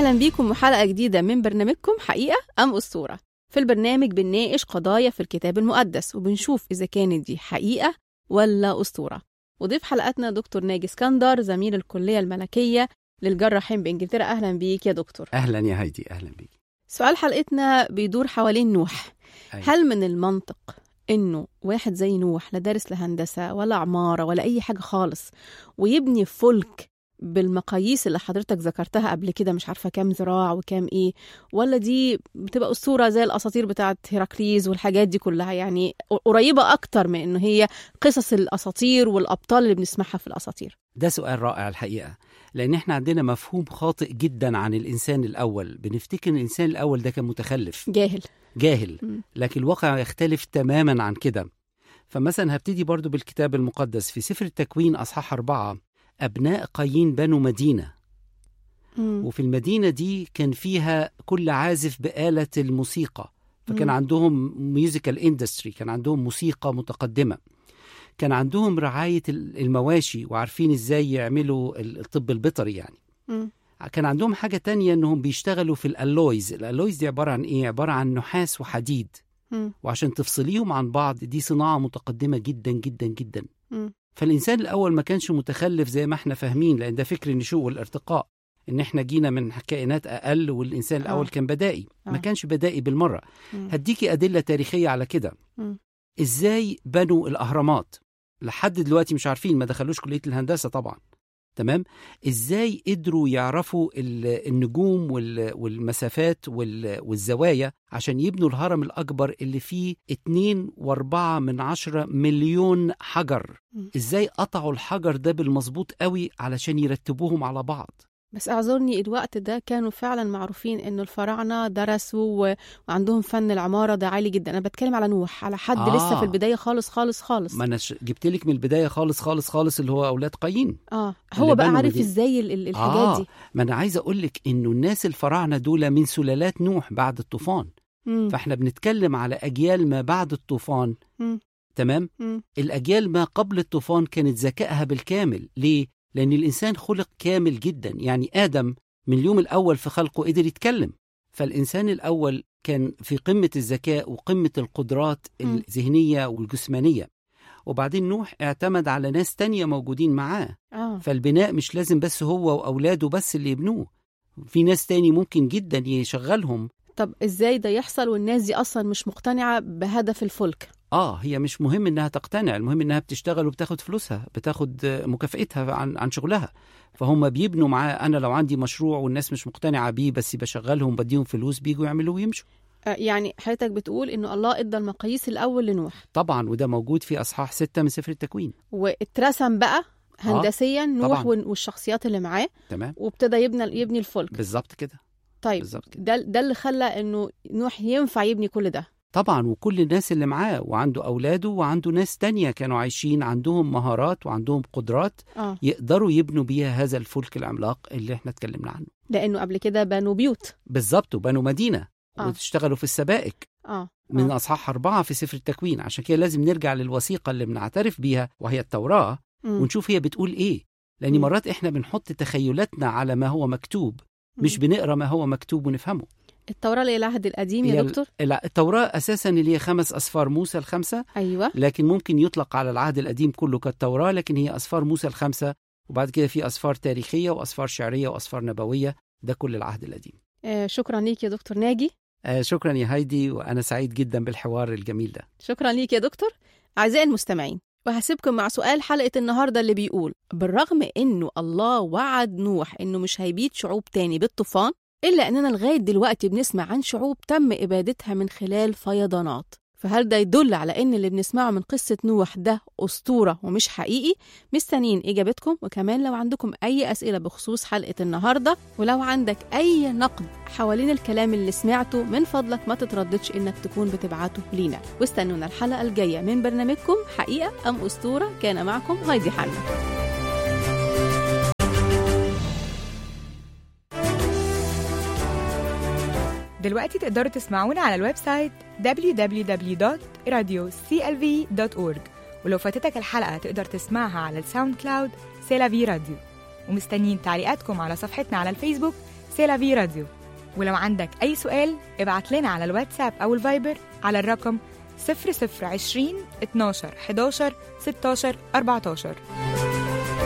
أهلا بيكم وحلقة جديدة من برنامجكم حقيقة أم أسطورة في البرنامج بنناقش قضايا في الكتاب المقدس وبنشوف إذا كانت دي حقيقة ولا أسطورة وضيف حلقتنا دكتور ناجي اسكندر زميل الكلية الملكية للجراحين بإنجلترا أهلا بيك يا دكتور اهلا يا هايدي اهلا بيك سؤال حلقتنا بيدور حوالين نوح أيوة. هل من المنطق إنه واحد زي نوح لا دارس لهندسة ولا عمارة ولا أي حاجة خالص ويبني فلك بالمقاييس اللي حضرتك ذكرتها قبل كده مش عارفة كام ذراع وكام إيه ولا دي بتبقى أسطورة زي الأساطير بتاعت هيراكليز والحاجات دي كلها يعني قريبة أكتر من إنه هي قصص الأساطير والأبطال اللي بنسمعها في الأساطير ده سؤال رائع الحقيقه لان احنا عندنا مفهوم خاطئ جدا عن الانسان الاول بنفتكر ان الانسان الاول ده كان متخلف جاهل جاهل مم. لكن الواقع يختلف تماما عن كده فمثلا هبتدي برضو بالكتاب المقدس في سفر التكوين اصحاح أربعة أبناء قايين بنوا مدينة مم. وفي المدينة دي كان فيها كل عازف بآلة الموسيقى فكان مم. عندهم ميوزيكال اندستري كان عندهم موسيقى متقدمة كان عندهم رعاية ال- المواشي وعارفين ازاي يعملوا ال- الطب البيطري يعني مم. كان عندهم حاجة تانية انهم بيشتغلوا في الالويز الالويز دي عبارة عن ايه عبارة عن نحاس وحديد مم. وعشان تفصليهم عن بعض دي صناعة متقدمة جدا جدا جدا مم. فالإنسان الأول ما كانش متخلف زي ما احنا فاهمين لأن ده فكر النشوء والارتقاء إن احنا جينا من كائنات أقل والإنسان آه. الأول كان بدائي ما آه. كانش بدائي بالمرة مم. هديكي أدلة تاريخية على كده مم. إزاي بنوا الأهرامات لحد دلوقتي مش عارفين ما دخلوش كلية الهندسة طبعا تمام إزاي قدروا يعرفوا ال- النجوم وال- والمسافات وال- والزوايا عشان يبنوا الهرم الأكبر اللي فيه اتنين واربعة من عشرة مليون حجر مم. إزاي قطعوا الحجر ده بالمظبوط قوي علشان يرتبوهم على بعض بس اعذرني الوقت ده كانوا فعلا معروفين انه الفراعنه درسوا و... وعندهم فن العماره ده عالي جدا انا بتكلم على نوح على حد آه. لسه في البدايه خالص خالص خالص ما أنا ش- جبت لك من البداية خالص خالص خالص اللي هو أولاد قايين اه اللي هو بقى بنوا عارف مدينة. ازاي ال- ال- الحاجات آه دي ما أنا عايز أقول لك إنه الناس الفراعنة دول من سلالات نوح بعد الطوفان مم. فاحنا بنتكلم على أجيال ما بعد الطوفان مم. تمام مم. الأجيال ما قبل الطوفان كانت ذكائها بالكامل ليه؟ لأن الإنسان خلق كامل جدا يعني آدم من اليوم الأول في خلقه قدر يتكلم فالإنسان الأول كان في قمة الذكاء وقمة القدرات مم. الذهنية والجسمانية وبعدين نوح اعتمد على ناس تانية موجودين معاه اه فالبناء مش لازم بس هو وأولاده بس اللي يبنوه في ناس تاني ممكن جدا يشغلهم طب ازاي ده يحصل والناس دي اصلا مش مقتنعه بهدف الفلك اه هي مش مهم انها تقتنع المهم انها بتشتغل وبتاخد فلوسها بتاخد آه، مكافئتها عن عن شغلها فهم بيبنوا معاه انا لو عندي مشروع والناس مش مقتنعه بيه بس بشغلهم بديهم فلوس بيجوا يعملوا ويمشوا آه يعني حضرتك بتقول انه الله ادى المقاييس الاول لنوح طبعا وده موجود في اصحاح ستة من سفر التكوين واترسم بقى هندسيا نوح طبعاً. وال- والشخصيات اللي معاه تمام وابتدى يبني يبني الفلك بالظبط كده طيب بالظبط كده ده ده اللي خلى انه نوح ينفع يبني كل ده طبعا وكل الناس اللي معاه وعنده اولاده وعنده ناس تانية كانوا عايشين عندهم مهارات وعندهم قدرات اه يقدروا يبنوا بيها هذا الفلك العملاق اللي احنا اتكلمنا عنه لانه قبل كده بنوا بيوت بالظبط وبنوا مدينه آه. وتشتغلوا في السبائك اه من آه. أصحاح أربعة في سفر التكوين عشان كده لازم نرجع للوثيقة اللي بنعترف بيها وهي التوراة مم. ونشوف هي بتقول إيه لأن مم. مرات إحنا بنحط تخيلاتنا على ما هو مكتوب مش مم. بنقرأ ما هو مكتوب ونفهمه التوراة اللي هي العهد القديم يا هي ال- دكتور لا التوراة أساسا اللي هي خمس أسفار موسى الخمسة ايوه لكن ممكن يطلق على العهد القديم كله كالتوراة لكن هي أسفار موسى الخمسة وبعد كده في أسفار تاريخية وأسفار شعرية وأسفار نبوية ده كل العهد القديم آه شكرا ليك يا دكتور ناجي آه شكرا يا هايدي وأنا سعيد جدا بالحوار الجميل ده شكرا ليك يا دكتور اعزائي المستمعين وهسيبكم مع سؤال حلقة النهاردة اللي بيقول بالرغم انه الله وعد نوح انه مش هيبيد شعوب تاني بالطوفان الا اننا لغاية دلوقتي بنسمع عن شعوب تم ابادتها من خلال فيضانات فهل ده يدل على ان اللي بنسمعه من قصة نوح ده اسطورة ومش حقيقي مستنيين اجابتكم وكمان لو عندكم اي اسئلة بخصوص حلقة النهاردة ولو عندك اي نقد حوالين الكلام اللي سمعته من فضلك ما تترددش انك تكون بتبعته لينا واستنونا الحلقة الجاية من برنامجكم حقيقة ام اسطورة كان معكم هايدي حنا دلوقتي تقدروا تسمعونا على الويب سايت www.radioclv.org ولو فاتتك الحلقة تقدر تسمعها على الساوند كلاود سيلافي راديو ومستنيين تعليقاتكم على صفحتنا على الفيسبوك سيلافي راديو ولو عندك أي سؤال ابعت لنا على الواتساب أو الفايبر على الرقم 0020 12 11 16 14